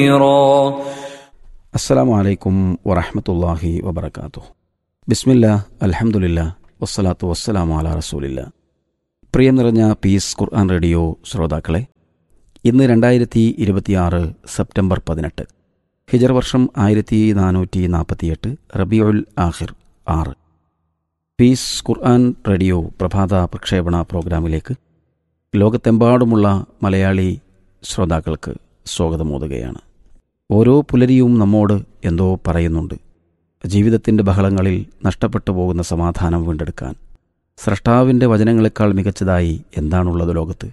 അസ്സലാമു അലൈക്കും വറഹമത്തല്ലാഹി വബർക്കാത്തു ബിസ്മില്ല അൽഹംദുലില്ല വസ്സലാത്തു വസ്സലാമു അല റസൂലില്ല പ്രിയം നിറഞ്ഞ പീസ് ഖുർആൻ റേഡിയോ ശ്രോതാക്കളെ ഇന്ന് രണ്ടായിരത്തി ഇരുപത്തിയാറ് സെപ്റ്റംബർ പതിനെട്ട് ഹിജർ വർഷം ആയിരത്തി നാനൂറ്റി നാൽപ്പത്തിയെട്ട് റബിയുൽ ആഹിർ ആറ് പീസ് ഖുർആൻ റേഡിയോ പ്രഭാത പ്രക്ഷേപണ പ്രോഗ്രാമിലേക്ക് ലോകത്തെമ്പാടുമുള്ള മലയാളി ശ്രോതാക്കൾക്ക് സ്വാഗതമോതുകയാണ് ഓരോ പുലരിയും നമ്മോട് എന്തോ പറയുന്നുണ്ട് ജീവിതത്തിൻ്റെ ബഹളങ്ങളിൽ നഷ്ടപ്പെട്ടു പോകുന്ന സമാധാനം വീണ്ടെടുക്കാൻ സ്രഷ്ടാവിൻ്റെ വചനങ്ങളെക്കാൾ മികച്ചതായി എന്താണുള്ളത് ലോകത്ത്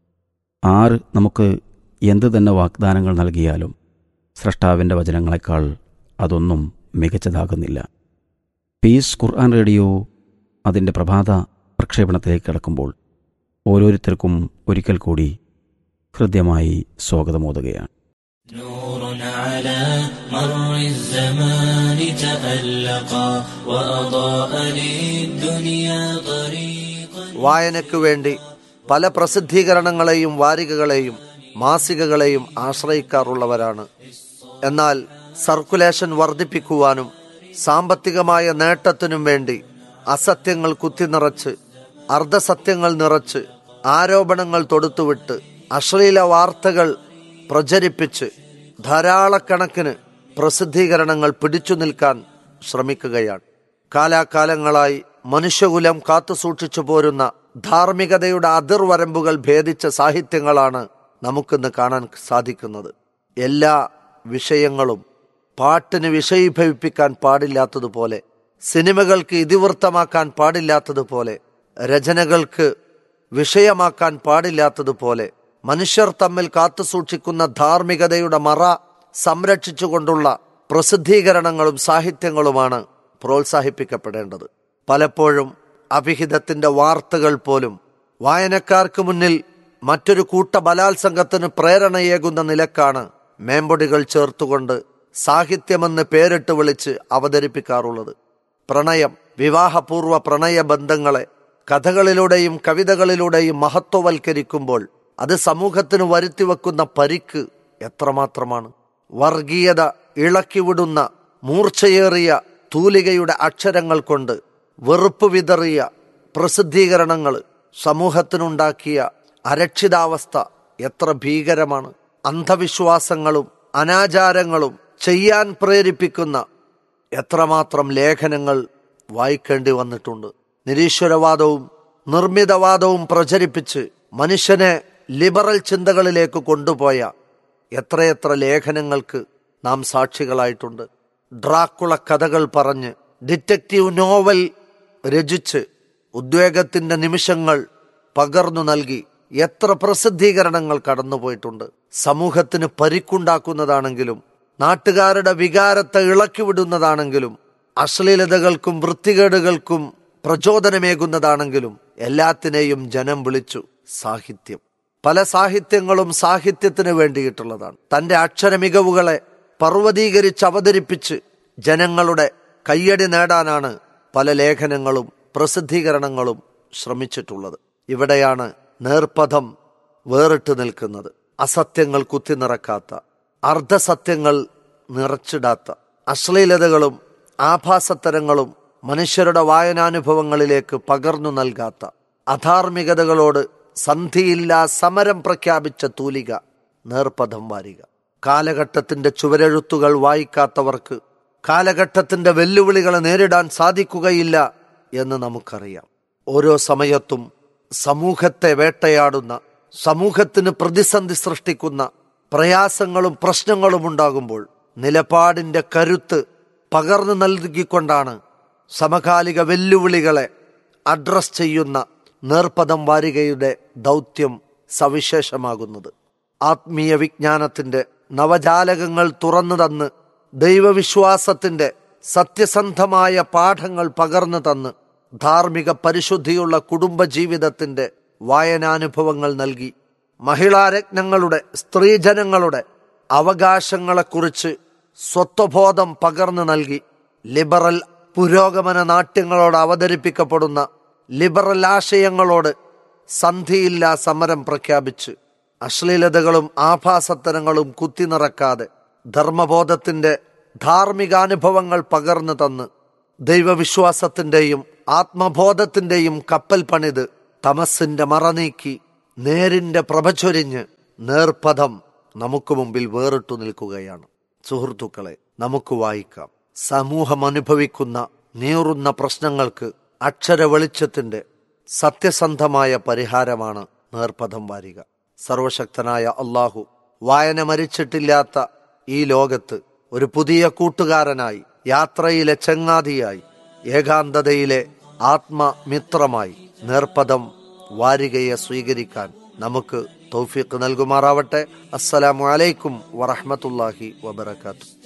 ആര് നമുക്ക് എന്ത് തന്നെ വാഗ്ദാനങ്ങൾ നൽകിയാലും സ്രഷ്ടാവിൻ്റെ വചനങ്ങളെക്കാൾ അതൊന്നും മികച്ചതാകുന്നില്ല പീസ് ഖുർആൻ റേഡിയോ അതിൻ്റെ പ്രഭാത പ്രക്ഷേപണത്തിലേക്ക് കടക്കുമ്പോൾ ഓരോരുത്തർക്കും ഒരിക്കൽ കൂടി ഹൃദ്യമായി സ്വാഗതമോതുകയാണ് نور على مر الزمان تألقا وأضاء للدنيا طريقا വായനയ്ക്കു വേണ്ടി പല പ്രസിദ്ധീകരണങ്ങളെയും വാരികകളെയും മാസികകളെയും ആശ്രയിക്കാറുള്ളവരാണ് എന്നാൽ സർക്കുലേഷൻ വർദ്ധിപ്പിക്കുവാനും സാമ്പത്തികമായ നേട്ടത്തിനും വേണ്ടി അസത്യങ്ങൾ കുത്തിനിറച്ച് അർദ്ധസത്യങ്ങൾ നിറച്ച് ആരോപണങ്ങൾ തൊടുത്തുവിട്ട് അശ്ലീല വാർത്തകൾ പ്രചരിപ്പിച്ച് ധാരാളക്കണക്കിന് പ്രസിദ്ധീകരണങ്ങൾ പിടിച്ചു നിൽക്കാൻ ശ്രമിക്കുകയാണ് കാലാകാലങ്ങളായി മനുഷ്യകുലം കാത്തുസൂക്ഷിച്ചു പോരുന്ന ധാർമ്മികതയുടെ അതിർവരമ്പുകൾ ഭേദിച്ച സാഹിത്യങ്ങളാണ് നമുക്കിന്ന് കാണാൻ സാധിക്കുന്നത് എല്ലാ വിഷയങ്ങളും പാട്ടിന് വിഷയീഭവിപ്പിക്കാൻ പാടില്ലാത്തതുപോലെ സിനിമകൾക്ക് ഇതിവൃത്തമാക്കാൻ പാടില്ലാത്തതുപോലെ രചനകൾക്ക് വിഷയമാക്കാൻ പാടില്ലാത്തതുപോലെ മനുഷ്യർ തമ്മിൽ കാത്തുസൂക്ഷിക്കുന്ന ധാർമ്മികതയുടെ മറ സംരക്ഷിച്ചുകൊണ്ടുള്ള പ്രസിദ്ധീകരണങ്ങളും സാഹിത്യങ്ങളുമാണ് പ്രോത്സാഹിപ്പിക്കപ്പെടേണ്ടത് പലപ്പോഴും അഭിഹിതത്തിന്റെ വാർത്തകൾ പോലും വായനക്കാർക്ക് മുന്നിൽ മറ്റൊരു കൂട്ട ബലാത്സംഗത്തിന് പ്രേരണയേകുന്ന നിലക്കാണ് മേമ്പൊടികൾ ചേർത്തുകൊണ്ട് സാഹിത്യമെന്ന് പേരിട്ട് വിളിച്ച് അവതരിപ്പിക്കാറുള്ളത് പ്രണയം വിവാഹപൂർവ്വ പ്രണയ ബന്ധങ്ങളെ കഥകളിലൂടെയും കവിതകളിലൂടെയും മഹത്വവൽക്കരിക്കുമ്പോൾ അത് സമൂഹത്തിന് വരുത്തിവെക്കുന്ന പരിക്ക് എത്രമാത്രമാണ് വർഗീയത ഇളക്കിവിടുന്ന മൂർച്ചയേറിയ തൂലികയുടെ അക്ഷരങ്ങൾ കൊണ്ട് വെറുപ്പ് വിതറിയ പ്രസിദ്ധീകരണങ്ങൾ സമൂഹത്തിനുണ്ടാക്കിയ അരക്ഷിതാവസ്ഥ എത്ര ഭീകരമാണ് അന്ധവിശ്വാസങ്ങളും അനാചാരങ്ങളും ചെയ്യാൻ പ്രേരിപ്പിക്കുന്ന എത്രമാത്രം ലേഖനങ്ങൾ വായിക്കേണ്ടി വന്നിട്ടുണ്ട് നിരീശ്വരവാദവും നിർമ്മിതവാദവും പ്രചരിപ്പിച്ച് മനുഷ്യനെ ലിബറൽ ചിന്തകളിലേക്ക് കൊണ്ടുപോയ എത്രയെത്ര ലേഖനങ്ങൾക്ക് നാം സാക്ഷികളായിട്ടുണ്ട് ഡ്രാക്കുള കഥകൾ പറഞ്ഞ് ഡിറ്റക്റ്റീവ് നോവൽ രചിച്ച് ഉദ്വേഗത്തിന്റെ നിമിഷങ്ങൾ പകർന്നു നൽകി എത്ര പ്രസിദ്ധീകരണങ്ങൾ കടന്നുപോയിട്ടുണ്ട് സമൂഹത്തിന് പരിക്കുണ്ടാക്കുന്നതാണെങ്കിലും നാട്ടുകാരുടെ വികാരത്തെ ഇളക്കിവിടുന്നതാണെങ്കിലും അശ്ലീലതകൾക്കും വൃത്തികേടുകൾക്കും പ്രചോദനമേകുന്നതാണെങ്കിലും എല്ലാത്തിനെയും ജനം വിളിച്ചു സാഹിത്യം പല സാഹിത്യങ്ങളും സാഹിത്യത്തിന് വേണ്ടിയിട്ടുള്ളതാണ് തന്റെ അക്ഷര മികവുകളെ പർവ്വതീകരിച്ച് അവതരിപ്പിച്ച് ജനങ്ങളുടെ കയ്യടി നേടാനാണ് പല ലേഖനങ്ങളും പ്രസിദ്ധീകരണങ്ങളും ശ്രമിച്ചിട്ടുള്ളത് ഇവിടെയാണ് നേർപഥം വേറിട്ട് നിൽക്കുന്നത് അസത്യങ്ങൾ കുത്തിനിറക്കാത്ത അർദ്ധസത്യങ്ങൾ നിറച്ചിടാത്ത അശ്ലീലതകളും ആഭാസത്തരങ്ങളും മനുഷ്യരുടെ വായനാനുഭവങ്ങളിലേക്ക് പകർന്നു നൽകാത്ത അധാർമികതകളോട് സന്ധിയില്ലാ സമരം പ്രഖ്യാപിച്ച തൂലിക നേർപഥം വാരിക കാലഘട്ടത്തിന്റെ ചുവരെഴുത്തുകൾ വായിക്കാത്തവർക്ക് കാലഘട്ടത്തിന്റെ വെല്ലുവിളികളെ നേരിടാൻ സാധിക്കുകയില്ല എന്ന് നമുക്കറിയാം ഓരോ സമയത്തും സമൂഹത്തെ വേട്ടയാടുന്ന സമൂഹത്തിന് പ്രതിസന്ധി സൃഷ്ടിക്കുന്ന പ്രയാസങ്ങളും പ്രശ്നങ്ങളും ഉണ്ടാകുമ്പോൾ നിലപാടിന്റെ കരുത്ത് പകർന്നു നൽകിക്കൊണ്ടാണ് സമകാലിക വെല്ലുവിളികളെ അഡ്രസ് ചെയ്യുന്ന നേർപ്പദം വാരികയുടെ ദൗത്യം സവിശേഷമാകുന്നത് ആത്മീയ വിജ്ഞാനത്തിന്റെ നവജാലകങ്ങൾ തുറന്നു തന്ന് ദൈവവിശ്വാസത്തിന്റെ സത്യസന്ധമായ പാഠങ്ങൾ പകർന്നു തന്ന് ധാർമ്മിക പരിശുദ്ധിയുള്ള കുടുംബജീവിതത്തിന്റെ വായനാനുഭവങ്ങൾ നൽകി മഹിളാരത്നങ്ങളുടെ സ്ത്രീജനങ്ങളുടെ അവകാശങ്ങളെക്കുറിച്ച് സ്വത്വബോധം പകർന്നു നൽകി ലിബറൽ പുരോഗമന നാട്യങ്ങളോട് അവതരിപ്പിക്കപ്പെടുന്ന ലിബറൽ ആശയങ്ങളോട് സന്ധിയില്ലാ സമരം പ്രഖ്യാപിച്ച് അശ്ലീലതകളും ആഭാസത്തരങ്ങളും കുത്തിനിറക്കാതെ ധർമ്മബോധത്തിന്റെ ധാർമ്മികാനുഭവങ്ങൾ പകർന്നു തന്ന് ദൈവവിശ്വാസത്തിന്റെയും ആത്മബോധത്തിന്റെയും കപ്പൽ പണിത് തമസിന്റെ മറനീക്കി നേരിന്റെ പ്രഭചൊരിഞ്ഞ് നേർപഥം നമുക്ക് മുമ്പിൽ വേറിട്ടു നിൽക്കുകയാണ് സുഹൃത്തുക്കളെ നമുക്ക് വായിക്കാം സമൂഹം അനുഭവിക്കുന്ന നീറുന്ന പ്രശ്നങ്ങൾക്ക് അക്ഷര വെളിച്ചത്തിന്റെ സത്യസന്ധമായ പരിഹാരമാണ് നേർപഥം വാരിക സർവശക്തനായ അള്ളാഹു വായന മരിച്ചിട്ടില്ലാത്ത ഈ ലോകത്ത് ഒരു പുതിയ കൂട്ടുകാരനായി യാത്രയിലെ ചങ്ങാതിയായി ഏകാന്തതയിലെ ആത്മമിത്രമായി നേർപദം വാരികയെ സ്വീകരിക്കാൻ നമുക്ക് തൗഫീഖ് നൽകുമാറാവട്ടെ അസ്സലാമു അലൈക്കും വറഹ്മത്തുള്ളാഹി വബറകാതുഹു